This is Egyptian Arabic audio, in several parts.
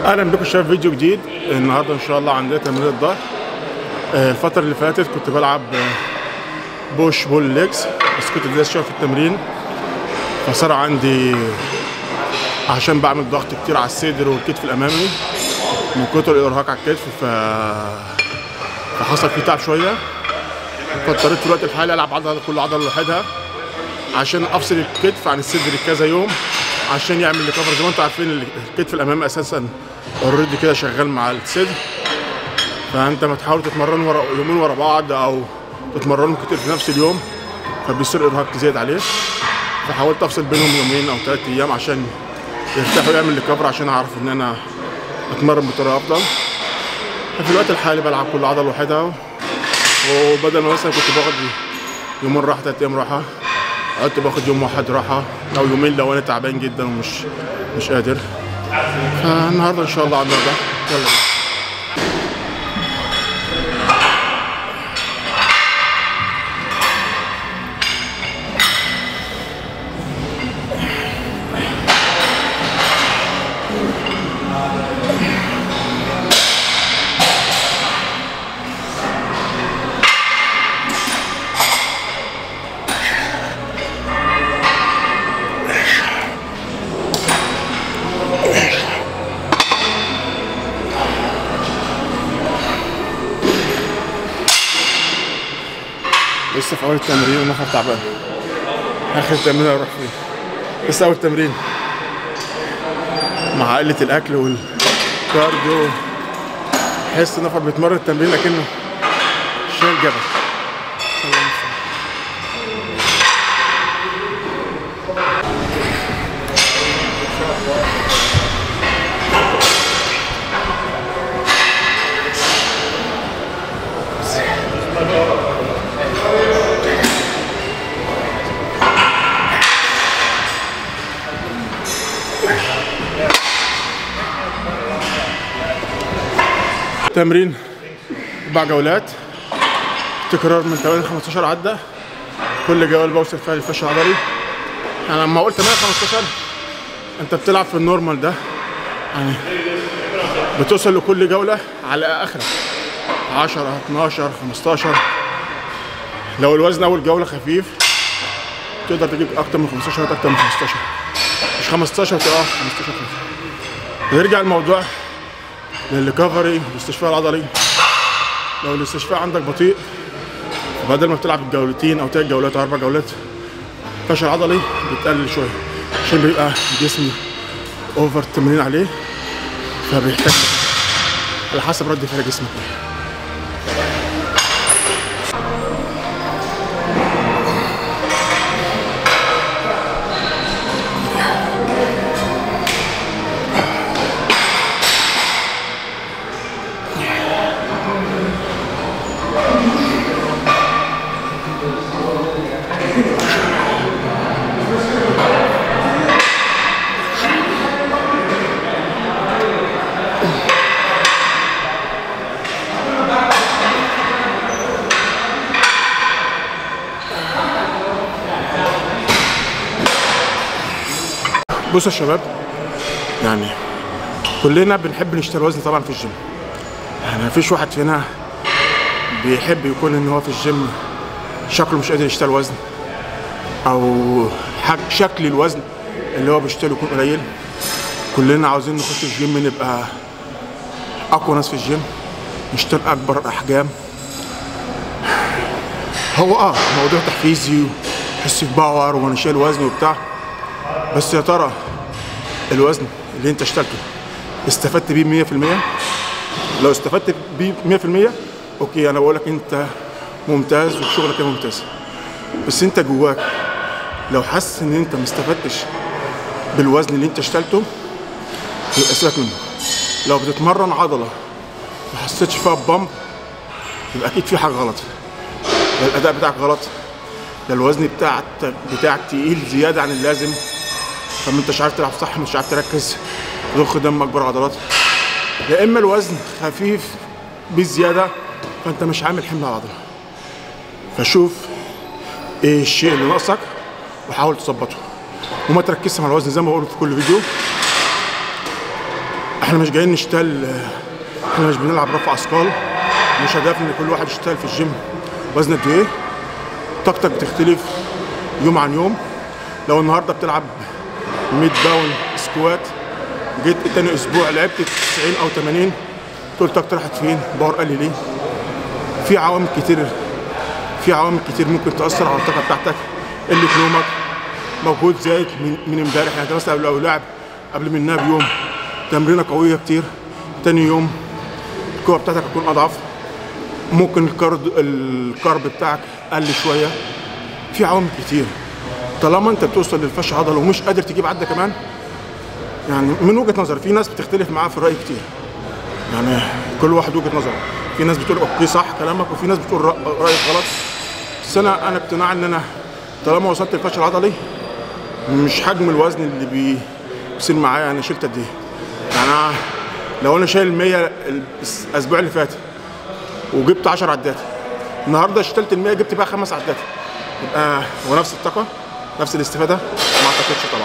اهلا بكم شباب فيديو جديد النهارده ان شاء الله عندنا تمرين الظهر آه، الفتره اللي فاتت كنت بلعب آه، بوش بول ليجز بس كنت دايس شويه في التمرين فصار عندي عشان بعمل ضغط كتير على الصدر والكتف الامامي من كتر الارهاق على الكتف ف فحصل فيه تعب شويه فاضطريت في الوقت الحالي العب عضله كل عضله لوحدها عشان افصل الكتف عن الصدر كذا يوم عشان يعمل ريكفر زي ما انتم عارفين الكتف الامامي اساسا اوريدي كده شغال مع الصدر فانت ما تحاول تتمرن ورا يومين ورا بعض او تتمرنوا كتير في نفس اليوم فبيصير ارهاق زياده عليه فحاولت افصل بينهم يومين او ثلاث ايام عشان يرتاح ويعمل ريكفر عشان اعرف ان انا اتمرن بطريقه افضل ففي الوقت الحالي بلعب كل عضله لوحدها وبدل ما مثلا كنت باخد يومين راحه ثلاث ايام راحه قعدت باخد يوم واحد راحه او يومين لو انا تعبان جدا ومش مش قادر فالنهارده ان شاء الله عندنا ده يلا لسه في اول التمرين ونفر تعبان اخر التمرين اروح فين لسه اول تمرين مع قلة الاكل والكارديو حس نفر بيتمرن التمرين لكنه شايل جبل تمرين اربع جولات تكرار من 8 ل 15 عده كل جوله بوصل فيها للفشل العضلي يعني لما قلت 8 15 انت بتلعب في النورمال ده يعني بتوصل لكل جوله على اخرك 10 12 15 لو الوزن اول جوله خفيف تقدر تجيب اكتر من 15 اكتر من 15 مش 15 تبقى 15 خفيف يرجع الموضوع للريكفري والاستشفاء العضلي لو الاستشفاء عندك بطيء بدل ما بتلعب جولتين او ثلاث جولات او اربع جولات فشل عضلي بتقلل شويه عشان بيبقى جسمي اوفر التمرين عليه فبيحتاج على حسب رد فعل جسمك بصوا يا شباب يعني كلنا بنحب نشتري وزن طبعا في الجيم يعني مفيش واحد فينا بيحب يكون ان هو في الجيم شكله مش قادر يشتري وزن او حك شكل الوزن اللي هو بيشتري يكون قليل كلنا عاوزين نخش الجيم نبقى اقوى ناس في الجيم نشتري اكبر احجام هو اه موضوع تحفيزي وحس باور وانا شايل وزن وبتاع بس يا ترى الوزن اللي انت اشتريته استفدت بيه 100% لو استفدت بيه 100% اوكي انا بقول لك انت ممتاز وشغلك ممتاز بس انت جواك لو حاسس ان انت ما استفدتش بالوزن اللي انت اشتريته يبقى سيبك منه لو بتتمرن عضله ما حسيتش فيها بامب يبقى اكيد في حاجه غلط يا الاداء بتاعك غلط يا الوزن بتاعك بتاعك تقيل زياده عن اللازم فما انتش عارف تلعب صح مش عارف تركز ضخ دم اكبر عضلات يا اما الوزن خفيف بزياده فانت مش عامل حمل على العضله فشوف ايه الشيء اللي ناقصك وحاول تظبطه وما تركزش مع الوزن زي ما بقول في كل فيديو احنا مش جايين نشتغل احنا مش بنلعب رفع اثقال مش هدفنا ان كل واحد يشتغل في الجيم وزن قد ايه طاقتك بتختلف يوم عن يوم لو النهارده بتلعب 100 باون سكوات جيت تاني اسبوع لعبت 90 او 80 تقول طاقتي راحت فين باور قال لي ليه في عوامل كتير في عوامل كتير ممكن تاثر على الطاقه بتاعتك قله نومك مجهود زايد من من امبارح يعني انت مثلا لو لاعب قبل منها بيوم تمرينه قويه كتير تاني يوم القوه بتاعتك هتكون اضعف ممكن الكارد الكارب بتاعك قل شويه في عوامل كتير طالما انت بتوصل للفشل عضله ومش قادر تجيب عده كمان يعني من وجهه نظري في ناس بتختلف معاه في الراي كتير يعني كل واحد وجهه نظره في ناس بتقول اوكي صح كلامك وفي ناس بتقول رأ- رايك غلط بس انا انا اقتناع ان انا طالما وصلت للفشل العضلي مش حجم الوزن اللي بي- بيصير معايا انا شلت قد ايه يعني أنا لو انا شايل 100 الاسبوع اللي فات وجبت 10 عدات النهارده اشتلت ال 100 جبت بقى خمس عدات يبقى هو نفس الطاقه نفس الاستفاده ما اعتقدش طبعا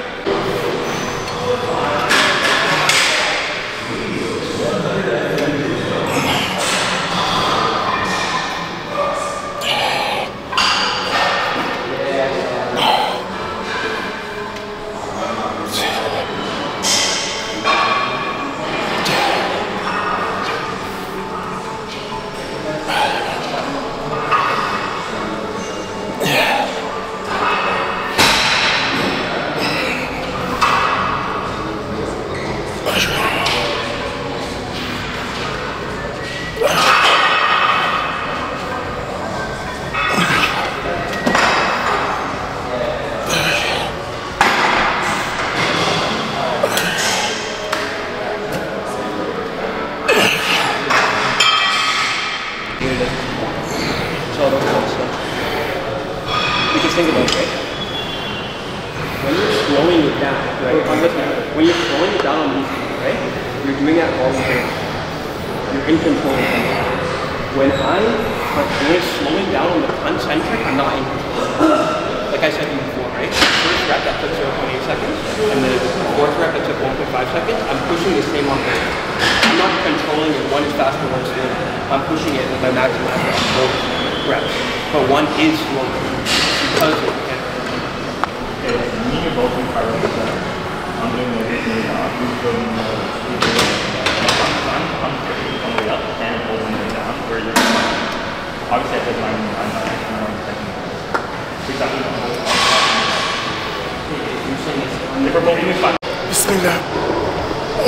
So those kind of stuff. Because think about it, right? When you're slowing it down, right? I'm listening. When you're slowing it down on these things, right? You're doing that voluntarily. You're in control of it. When I when it's slowing down on the concentric, I'm not in control. Like I said to you before, right? The first rep that took 0.8 seconds, and the fourth rep that took 1.5 seconds, I'm pushing the same on both. I'm not controlling it. One is faster, one is slower. I'm pushing it with my maximum effort on both reps. But one is slower because of the me about the chiropractor. I'm doing the really hard. We've done uh, we've done uh, I'm, I'm pushing on the way up and holding it down where you're obviously I said mine I'm not actually on the second one. For example, I'm holding on. If we're both doing five. بسم الله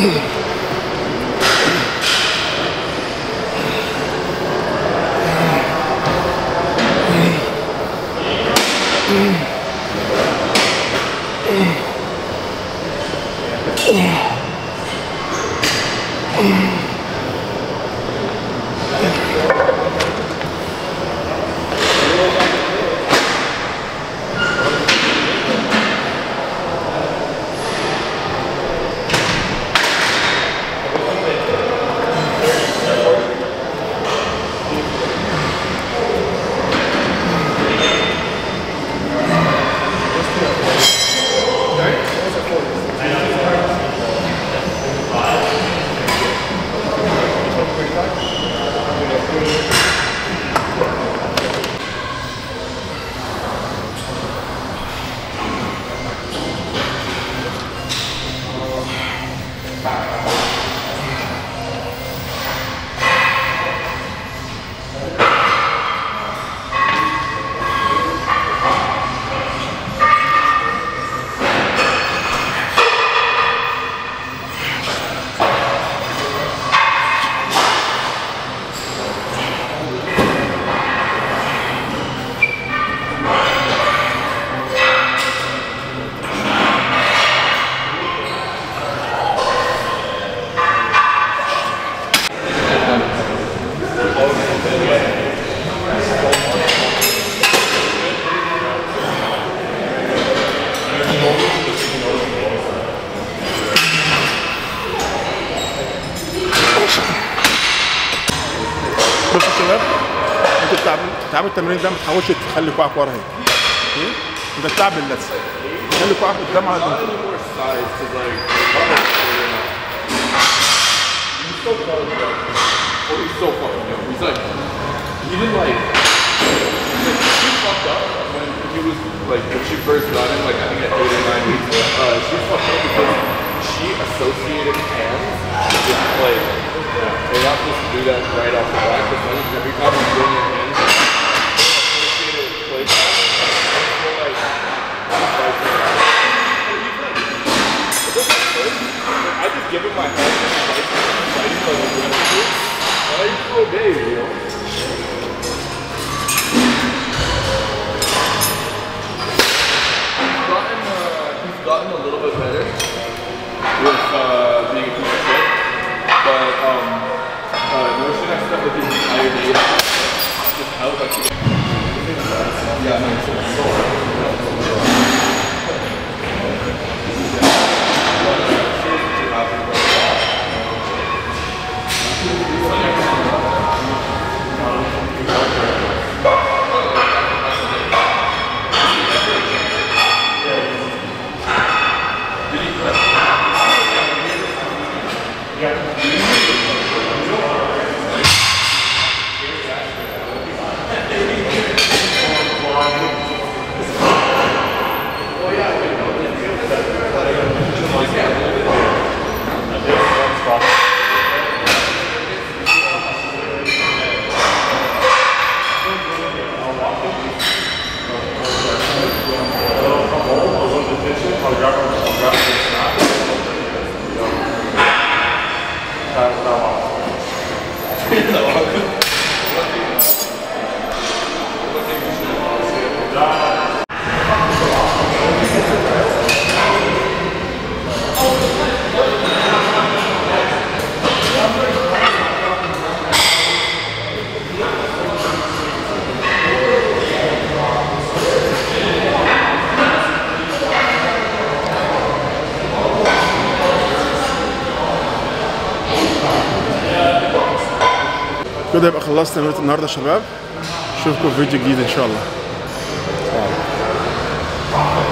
بصوا يا شباب انتوا بتلعبوا بتلعبوا التمرين ده ما تحاولش تخلي كوعك ورا هيك اوكي انت بتلعب باللثه خلي كوعك قدام على الدنيا so close, bro. Oh, he's so fucking young. He's like, even like, like she fucked up when he was like when she first got him. Like I think at eight or nine weeks. Uh, she fucked up because she associated hands with play. They're not supposed to do that right off the bat. Because then every time you bring your hands, associated with play. So like, like, he's like, it doesn't hurt. Like, I just give him my hand and he's like, fighting like a good dude. And I used to obey, you know. He's gotten, uh, he's gotten a little bit better with uh, being a piece of shit. But um, uh, Notion has stuff with his entire day. Just how like yeah, no, it's so كده يبقى خلصت تمرينة النهارده يا شباب اشوفكم في فيديو جديد ان شاء الله